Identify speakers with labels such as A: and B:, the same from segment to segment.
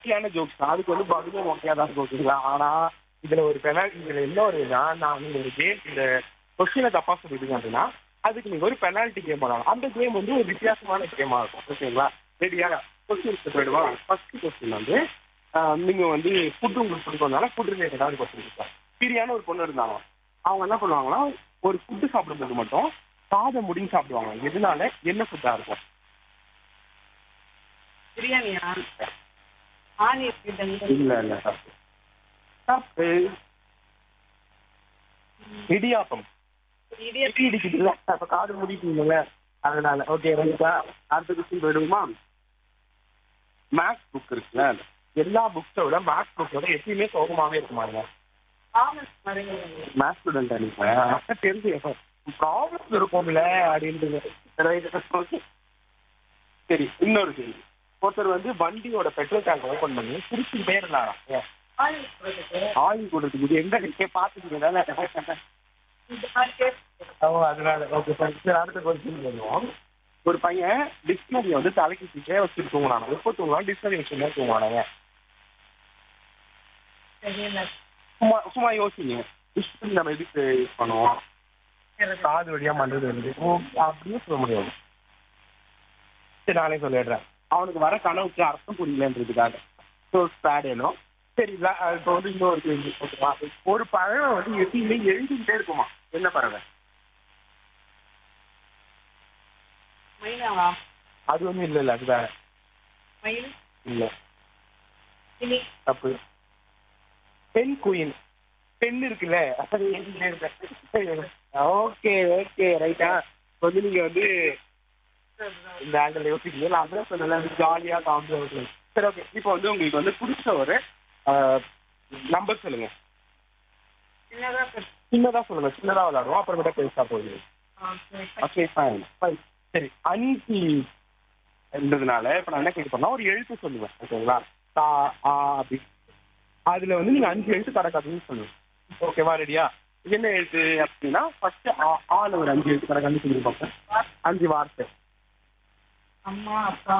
A: மொக்கையான jokes தான் அதுக்கு வந்து பதிலும் மொக்கையா தான் இருக்கும் ஓகேங்களா ஆனா இதுல ஒரு பெனால்டி இதுல என்ன ஒரு நான் நான் நீங்க ஒரு கேம் இந்த கொஸ்டினை தப்பா சொல்லிட்டீங்க அப்படின்னா அதுக்கு நீங்க ஒரு பெனால்டி கேம் பண்ணலாம் அந்த கேம் வந்து ஒரு வித்தியாசமான கேமா இருக்கும் ஓகேங்களா ரெடியா கொஸ்டின் போயிடுவா ஃபர்ஸ்ட் கொஸ்டின் வந்து ஆஹ், நீங்க வந்து ஃபுட் உங்களுக்கு பிடிக்கிறதுனால ஃபுட் ரிலேட்டடான கொஸ்டின் இருக்கா பிரியான ஒரு பொண்ணு இருந்தாங்க அவங்க என்ன பண்ணுவாங்கன்னா ஒரு ஃபுட்டு சாப்பிடும்போது மட்டும் சாதம் முடிஞ்சு சாப்பிடுவாங்க எதனால என்ன ஃபுட்டா இருக்கும்
B: பிரியாணியா ஆணி இருக்குது
A: இல்ல இல்ல தப்பு தப்பு இடியாப்பம் இடி இடிக்குதுல்ல அப்ப காது முடிக்கீங்கள அதனால ஓகே ரைட்டா அடுத்த கொஸ்டின் போயிடுவோமா மேக்ஸ் புக் இருக்குல்ல எல்லா புக்ஸோட மேக்ஸ் புக்கோட எப்பயுமே சோகமாவே இருக்குமாங்க
B: காமர்ஸ் மாதிரி
A: மேத்ஸ் ஸ்டூடெண்ட் நீங்க தெரிஞ்சு ப்ராப்ளம்ஸ் இருக்கும்ல அப்படின்றது Right. Okay. சரி இன்னொரு கேள்வி ஒருத்தர் வந்து வண்டியோட பெட்ரோல் டேங்க் ஓபன் பண்ணி திருச்சிக்கிட்டே இருந்தாராம் ஏன்?
B: ஆணி இருக்கிறதுக்கு
A: ஆயில் கொடுத்துருக்கு இது எங்க நீங்க பாத்துக்கிறதால
B: இந்த மாதிரி கேஸ்
A: ஓ அதனால ஓகே சார் சரி அடுத்த கொஸ்டின் பண்ணுவோம் ஒரு பையன் டிக்ஷனரியை வந்து தலைக்கு கீழே வச்சுட்டு தூங்கினாங்க எப்போ தூங்கலாம் டிக்ஷனரி வச்சுருந்தா தூங்குவானாங்க
B: தெரியல
A: சும்மா சும்மா யோசிங்க டிக்ஷனரி நம்ம எதுக்கு யூஸ் பண்ணுவோம் காது வழியா மண்டது வருது ஓ அப்படியே சொல்ல முடியாது சரி நானே சொல்லிடுறேன் அவனுக்கு வர கனவுக்கு அர்த்தம் புரியலன்றதுக்காக ஸோ ஸ்பேடேனும் சரி இல்ல இப்போ வந்து இன்னொரு கேள்வி ஓகேவா ஒரு பறவை வந்து எப்பயுமே எழுதிக்கிட்டே இருக்குமா என்ன பறவை
B: மைனாவா
A: அது ஒன்றும் இல்லை இல்லை அது வேற
B: மயில்
A: இல்லை
B: கிளி
A: தப்பு பெண் குயின் பெண் இருக்குல்ல அது எழுதிக்கிட்டே இருப்பேன் ஓகே ஓகே ரைட்டா வந்து நீங்க வந்து இந்த ஆங்கிள் யோசிக்கல நான் அதான் சொன்னல ஜாலியா காமெடி சரி ஓகே இப்போ வந்து உங்களுக்கு வந்து பிடிச்ச ஒரு நம்பர் சொல்லுங்க
B: சின்னதா பெருசு.
A: சின்னதா சொல்லுங்க சின்னதா விளையாடுவோம் அப்புறமேட்டா பெருசா போகுது
B: ஆ, சரி.
A: ஓகே ஃபைன் ஃபைன் சரி அஞ்சு என்றதுனால இப்போ நான் என்ன கேட்க போறேன்னா ஒரு எழுத்து சொல்லுவேன் ஓகேங்களா தா ஆ அப்படி அதுல வந்து நீங்க அஞ்சு எழுத்து கடக்காதுன்னு சொல்லுங்க ஓகேவா ரெடியா என்ன எழுத்து அப்படின்னா ஃபர்ஸ்ட் ஆ ஆல ஒரு அஞ்சு எழுத்து கடக்காதுன்னு சொல்லி பார்ப்பேன் அஞ்சு வார்த்தை
B: அம்மா அப்பா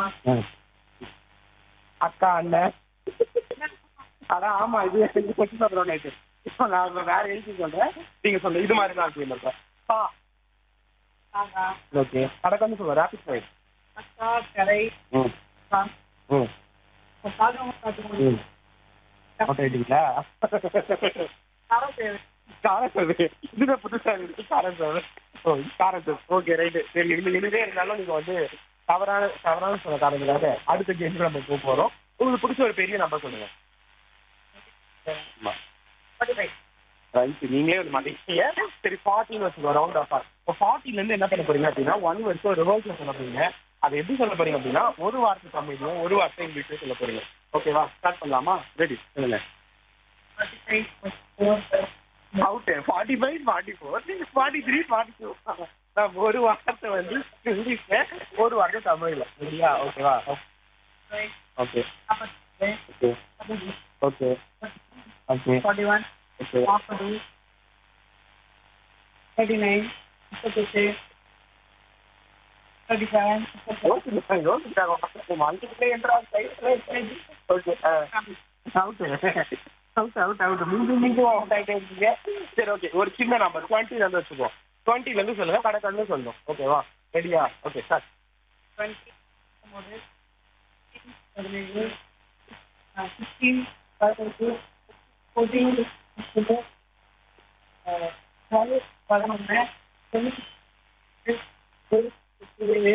A: அக்கா அண்ணன் அதான் ஆமா இது செஞ்சு கொஸ்டின் பேப்பர் ஒன்று ஆயிடுச்சு இப்போ நான் வேற எழுதி சொல்றேன் நீங்க சொல்லுங்க இது மாதிரி தான் கேம் இருக்கேன் பா
B: தாத்தா
A: ஓகே கடக்கான்னு சொல்லுவேன் ரேபிட் ஃபயர்
B: அக்கா கரை
A: ம்
B: அப்பா.
A: ம்
B: இப்ப பாக்கணும் பாத்துக்கணும்
A: ம் அவுட் ஆயிட்டீங்களா
B: தரம் தேவை
A: காரசோறு இதுதான் புதுசா இருக்கு காரசோறு ஓ காரசோறு ஓகே ரைட்டு சரி இது இதுவே இருந்தாலும் நீங்க வந்து தவறான தவறான சொல்ல காரணத்துக்காக அடுத்த கேம்க்கு நம்ம போக போறோம் உங்களுக்கு பிடிச்ச ஒரு பெரிய நம்பர் சொல்லுங்க
B: ஃபார்ட்டி ஃபைவ்
A: ரைட் நீங்களே ஒரு மாட்டீங்க சரி ஃபார்ட்டின்னு வச்சுக்கோ ரவுண்ட் ஆஃப் இப்போ ஃபார்ட்டில இருந்து என்ன பண்ண போறீங்க அப்படின்னா ஒன் வருஷம் ரிவர்ஸ்ல சொல்ல போறீங்க அதை எப்படி சொல்ல போறீங்க அப்படின்னா ஒரு வார்த்தை தமிழ்லையும் ஒரு வார்த்தை இங்கிலீஷ்லையும் சொல்ல போறீங்க ஓகேவா ஸ்டார்ட் பண்ணலாமா ரெடி சொல்லுங்க
B: forty five four
A: out forty five forty four forty three forty two நான் ஒரு வார்த்தை வந்து இங்கிலீஷ்ல ஒரு வார்த்தை தமிழ்ல சரியா ஓகேவா
B: ஃபைவ்
A: ஓகே
B: நாற்பத்தி
A: okay okay okay
B: forty one
A: okay
B: நாற்பது தேர்ட்டி நைன் முப்பத்தெட்டு தேர்ட்டி செவன்
A: யோசிச்சுட்டாங்க யோசிச்சுட்டாங்க மல்டிப்ளை என்றால் okay out out out out மீண்டும் மீண்டும் அவுட் ஆகிட்டே இருக்கீங்க சரி ஓகே ஒரு சின்ன நம்பர் டுவெண்ட்டிலேருந்து வச்சுக்குவோம் டுவெண்ட்டிலேருந்து சொல்லுங்க கணக்கான்னு சொல்லணும் ஓகேவா ரெடியா ஓகே சார்
B: டுவெண்ட்டி ஒம்பது பதினேழு சிக்ஸ்டீன் பதினெட்டு ஃபோர்டீன் முப்பது டுவெல் பதினொன்று ஏழு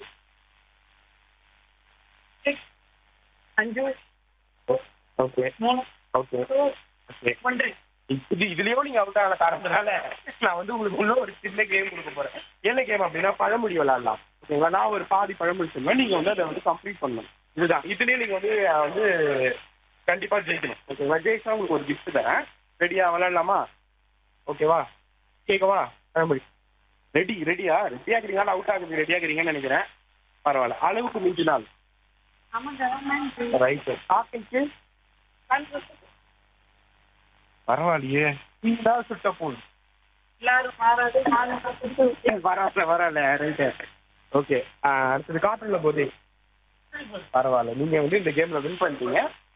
B: சிக்ஸ் அஞ்சு
A: ஓகே
B: மூணு
A: ஓகே ஓகே
B: ஒன்று
A: இது இதுலயும் நீங்க அவுட் ஆன காரணத்தினால நான் வந்து உங்களுக்கு உள்ள ஒரு சின்ன கேம் கொடுக்க போறேன் என்ன கேம் அப்படின்னா பழமொழி விளையாடலாம் ஓகேங்களா நான் ஒரு பாதி பழமொழி சொல்லுவேன் நீங்க வந்து அதை வந்து கம்ப்ளீட் பண்ணணும் இதுதான் இதுலயே நீங்க வந்து அஹ், வந்து கண்டிப்பா ஜெயிக்கணும் ஓகேவா ஜெயிச்சா உங்களுக்கு ஒரு கிஃப்ட் தரேன் ரெடியா விளையாடலாமா ஓகேவா கேட்கவா பழமொழி ரெடி ரெடியா ரெடியா இருக்கிறீங்களா அவுட் ஆகுது ரெடியா இருக்கிறீங்கன்னு நினைக்கிறேன் பரவாயில்ல அளவுக்கு மிஞ்சினால்
B: ஆமாம்
A: ரைட்டு காக்கைக்கு பரவாயில்லையே நீங்க சுட்ட போல்
B: எல்லாரும் மாறாது நானும்
A: வரல வரல ரைட்டு ஓகே அடுத்தது காட்டுல போதே பரவாயில்ல நீங்க வந்து இந்த கேம்ல வின் பண்ணிட்டீங்க